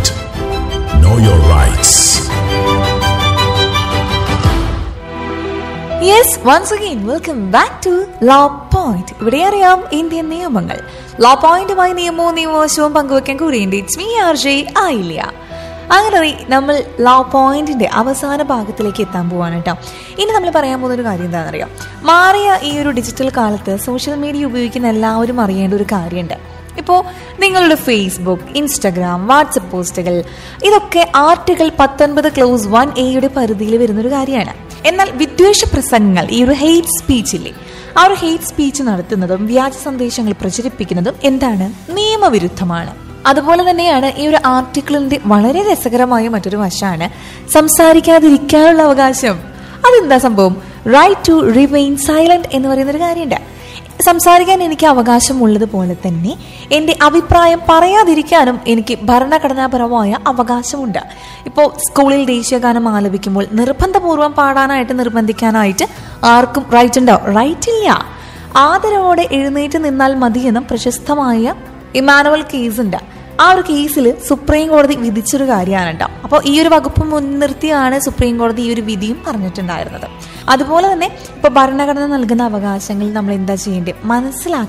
point. Know your rights. Yes once again welcome back to law point ഇവിടെ അറിയാം Indian നിയമങ്ങൾ law പോയിന്റുമായി നിയമവും നിയമവശവും പങ്കുവെക്കാൻ കൂടിയുണ്ട് ഇറ്റ്സ് മീ ആർ ജെ ആയില്ല അങ്ങനെ നമ്മൾ ലോ പോയിന്റിന്റെ അവസാന ഭാഗത്തിലേക്ക് എത്താൻ പോവാണ് കേട്ടോ ഇനി നമ്മൾ പറയാൻ പോകുന്ന ഒരു കാര്യം എന്താണെന്നറിയാം മാറിയ ഈ ഒരു ഡിജിറ്റൽ കാലത്ത് സോഷ്യൽ മീഡിയ ഉപയോഗിക്കുന്ന എല്ലാവരും അറിയേണ്ട ഒരു കാര്യമുണ്ട് ഇപ്പോൾ നിങ്ങളുടെ ഫേസ്ബുക്ക് ഇൻസ്റ്റഗ്രാം വാട്സപ്പ് പോസ്റ്റുകൾ ഇതൊക്കെ ആർട്ടിക്കിൾ പത്തൊൻപത് ക്ലോസ് വൺ എയുടെ പരിധിയിൽ വരുന്നൊരു കാര്യമാണ് എന്നാൽ വിദ്വേഷ പ്രസംഗങ്ങൾ ഈ ഒരു ഹെയ്റ്റ് സ്പീച്ചില്ലേ ആ ഒരു ഹെയ്റ്റ് സ്പീച്ച് നടത്തുന്നതും വ്യാജ സന്ദേശങ്ങൾ പ്രചരിപ്പിക്കുന്നതും എന്താണ് നിയമവിരുദ്ധമാണ് അതുപോലെ തന്നെയാണ് ഈ ഒരു ആർട്ടിക്കിളിന്റെ വളരെ രസകരമായ മറ്റൊരു വശമാണ് സംസാരിക്കാതിരിക്കാനുള്ള അവകാശം അതെന്താ സംഭവം റൈറ്റ് ടു റിമെയിൻ സൈലന്റ് എന്ന് പറയുന്ന ഒരു കാര്യമുണ്ട് സംസാരിക്കാൻ എനിക്ക് അവകാശമുള്ളതുപോലെ തന്നെ എൻ്റെ അഭിപ്രായം പറയാതിരിക്കാനും എനിക്ക് ഭരണഘടനാപരമായ അവകാശമുണ്ട് ഇപ്പോൾ സ്കൂളിൽ ദേശീയഗാനം ആലപിക്കുമ്പോൾ നിർബന്ധപൂർവ്വം പാടാനായിട്ട് നിർബന്ധിക്കാനായിട്ട് ആർക്കും റൈറ്റ് ഉണ്ടോ റൈറ്റ് ഇല്ല ആദരവോടെ എഴുന്നേറ്റ് നിന്നാൽ മതിയെന്ന പ്രശസ്തമായ ഇമാനുവൽ കേസ് ഉണ്ട് ആ ഒരു കേസിൽ സുപ്രീം കോടതി വിധിച്ചൊരു കാര്യമാണ് കേട്ടോ അപ്പോൾ ഈ ഒരു വകുപ്പ് മുൻനിർത്തിയാണ് സുപ്രീം കോടതി ഈ ഒരു വിധിയും പറഞ്ഞിട്ടുണ്ടായിരുന്നത് അതുപോലെ തന്നെ ഇപ്പൊ ഭരണഘടന നൽകുന്ന അവകാശങ്ങൾ നമ്മൾ എന്താ ചെയ്യേണ്ടത് മനസ്സിലാക്കി